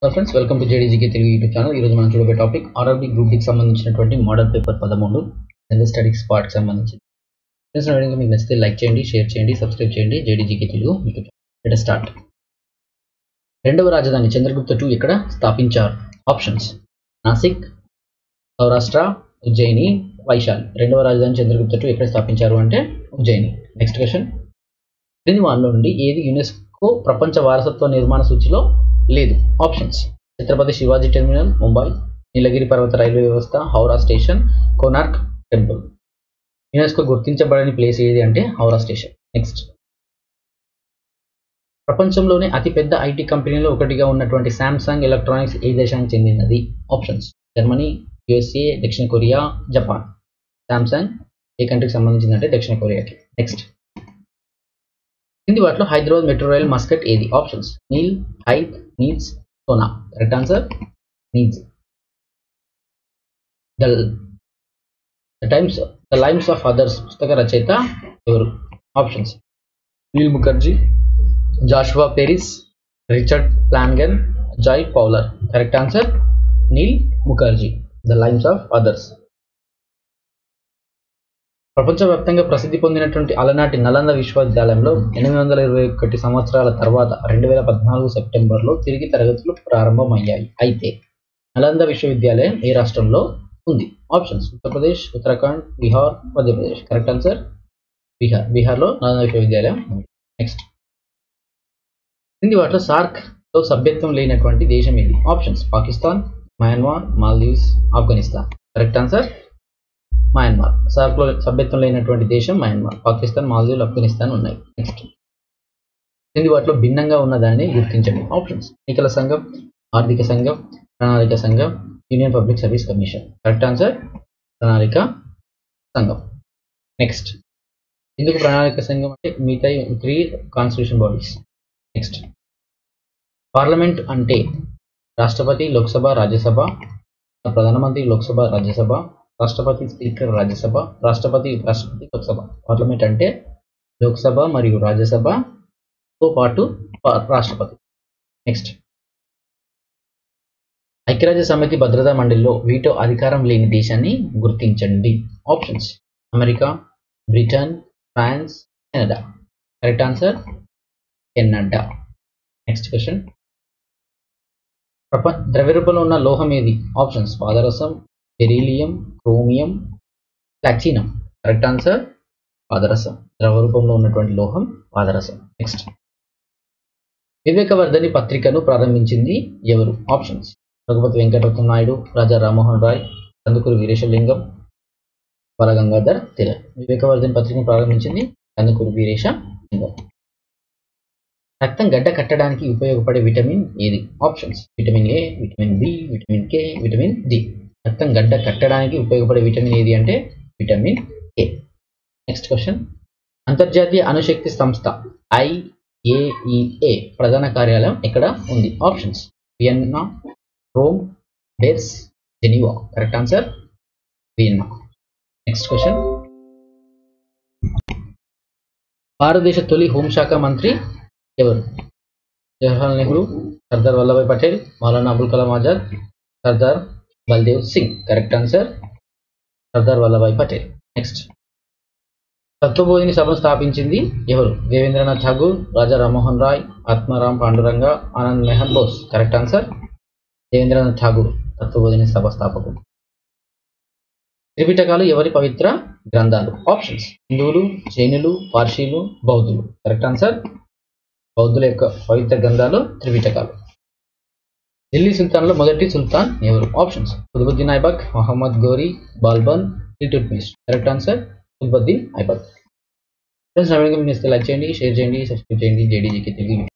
friends welcome to J D G K Telugu YouTube channel ఈరోజు మనం చూడబోయే టాపిక్ ఆర్ఆర్బీ గ్రూప్ డికి సంబంధించినటువంటి మోడల్ పేపర్ పదమూడు జనరల్ స్టడీస్ పార్ట్కి సంబంధించి ఫ్రెండ్స్ నా వీడియో మీకు నచ్చితే లైక్ చేయండి షేర్ చేయండి సబ్స్క్రైబ్ చేయండి J D G K Telugu YouTube channel start రెండవ రాజధాని చంద్రగుప్త టూ ఎక్కడ స్థాపించారు ఆప్షన్స్ నాసిక్ సౌరాష్ట్ర ఉజ్జయిని వైశాలి రెండవ రాజధాని చంద్రగుప్త టూ ఎక్కడ స్థాపించారు అంటే ఉజ్జయిని నెక్స్ట్ క్వశ్చన్ క్రింది వారిలో నుండి ఏది యునెస్కో ప్రపంచ వారసత్వ నిర్మాణ సూచిలో లేదు ఆప్షన్స్ ఛత్రపతి శివాజీ టెర్మినల్ ముంబై నీలగిరి పర్వత రైల్వే వ్యవస్థ Howrah station Konark temple UNESCO గుర్తించబడని ప్లేస్ ఏది అంటే హౌరా స్టేషన్ నెక్స్ట్ ప్రపంచంలోనే అతిపెద్ద ఐటీ కంపెనీలో ఒకటిగా ఉన్నటువంటి శాంసంగ్ ఎలక్ట్రానిక్స్ ఏ దేశానికి చెందినది ఆప్షన్స్ జర్మనీ యుఎస్ఏ దక్షిణ కొరియా జపాన్ శాంసంగ్ ఏ కంట్రీకి సంబంధించిందంటే దక్షిణ కొరియాకి నెక్స్ట్ కింది వాటిలో హైదరాబాద్ మెట్రో రైల్ మస్కట్ ఏది ఆప్షన్స్ నీల్ హైట్ నీడ్స్ సోనా కరెక్ట్ ఆన్సర్ నీడ్స్ the the times the lives of others పుస్తక రచయిత ఎవరు options Neel Mukherjee Joshua Ferris Richard Flanagan Joy Fowler correct answer Neel Mukherjee the lives of others ప్రపంచవ్యాప్తంగా ప్రసిద్ధి పొందినటువంటి అలనాటి నలంద విశ్వవిద్యాలయంలో ఎనిమిది వందల ఇరవై ఒకటి సంవత్సరాల తర్వాత రెండు వేల పద్నాలుగు సెప్టెంబర్లో తిరిగి తరగతులు ప్రారంభమయ్యాయి అయితే నలంద విశ్వవిద్యాలయం ఏ రాష్ట్రంలో ఉంది options Uttar Pradesh Uttarakhand Bihar Madhya Pradesh correct answer Bihar బీహార్లో నలంద విశ్వవిద్యాలయం ఉంది నెక్స్ట్ కింది వాటిలో సార్క్లో సభ్యత్వం లేనటువంటి దేశం ఇది options Pakistan Myanmar Maldives Afghanistan correct answer Myanmar సార్క్లో సభ్యత్వం లేనటువంటి దేశం మయన్మార్ పాకిస్తాన్ మాల్దీవులు ఆఫ్ఘనిస్తాన్ ఉన్నాయి నెక్స్ట్ కింది వాటిలో భిన్నంగా ఉన్నదాన్ని గుర్తించండి ఆప్షన్స్ ఎన్నికల సంఘం ఆర్థిక సంఘం ప్రణాళిక సంఘం union public service commission correct answer ప్రణాళిక సంఘం నెక్స్ట్ ఎందుకు ప్రణాళిక సంఘం అంటే మిగతా three constitution bodies next parliament అంటే రాష్ట్రపతి లోక్సభ రాజ్యసభ ప్రధానమంత్రి లోక్సభ రాజ్యసభ రాష్ట్రపతి స్పీకర్ రాజ్యసభ రాష్ట్రపతి రాష్ట్రపతి లోక్సభ పార్లమెంట్ అంటే లోక్సభ మరియు రాజ్యసభతో పాటు రాష్ట్రపతి నెక్స్ట్ ఐక్యరాజ్య సమితి భద్రతా మండలిలో వీటో అధికారం లేని దేశాన్ని గుర్తించండి options America Britain France Canada correct answer Canada next question ప్రపంచ ద్రవ్య రూపంలో ఉన్న లోహం ఏది ఆప్షన్స్ పాదరసం beryllium chromium platinum correct answer పాదరసం ద్రవ రూపంలో ఉన్నటువంటి లోహం పాదరసం నెక్స్ట్ వివేకవర్ధని పత్రికను ప్రారంభించింది ఎవరు ఆప్షన్స్ రఘుపతి వెంకటరత్న నాయుడు రాజా రామ్మోహన్ రాయ్ కందుకూరి వీరేశలింగం బాలగంగాధర్ తిలక్ వివేకవర్ధని పత్రికను ప్రారంభించింది కందుకూరి వీరేశ లింగం రక్తం గడ్డ కట్టడానికి ఉపయోగపడే విటమిన్ ఏది options vitamin A vitamin B vitamin K vitamin D రక్తం గడ్డ కట్టడానికి ఉపయోగపడే విటమిన్ ఏది అంటే విటమిన్ ఏ నెక్స్ట్ క్వశ్చన్ అంతర్జాతీయ అణుశక్తి సంస్థ ఐఏఈఏ ప్రధాన కార్యాలయం ఎక్కడ ఉంది options Vienna Rome Bern Geneva correct answer Vienna next question భారతదేశ తొలి హోంశాఖ మంత్రి ఎవరు Jawaharlal Nehru Sardar Vallabhbhai Patel Maulana Abul Kalam Azad Sardar Baldev Singh correct answer Sardar Vallabhbhai Patel next Tattvabodhini సభను స్థాపించింది ఎవరు దేవేంద్రనాథ్ ఠాగూర్ రాజా రామ్మోహన్ రాయ్ ఆత్మారాం పాండురంగ ఆనంద్ మెహర్ బోస్ కరెక్ట్ ఆన్సర్ దేవేంద్రనాథ్ ఠాగూర్ తత్వబోధిని సభ స్థాపకుడు త్రిపిటకాలు ఎవరి పవిత్ర గ్రంథాలు ఆప్షన్స్ హిందువులు జైనులు పార్షీలు బౌద్ధులు కరెక్ట్ ఆన్సర్ బౌద్ధుల యొక్క పవిత్ర గ్రంథాలు త్రిపిటకాలు ఢిల్లీ సుల్తాన్లో మొదటి సుల్తాన్ ఎవరు options Qutbuddin Aibak Muhammad Ghori Balban Iltutmish correct answer Qutbuddin Aibak friends నా వీడియో మీకు లైక్ చేయండి షేర్ చేయండి సబ్స్క్రైబ్ చేయండి జేడీజీకి తెలుగు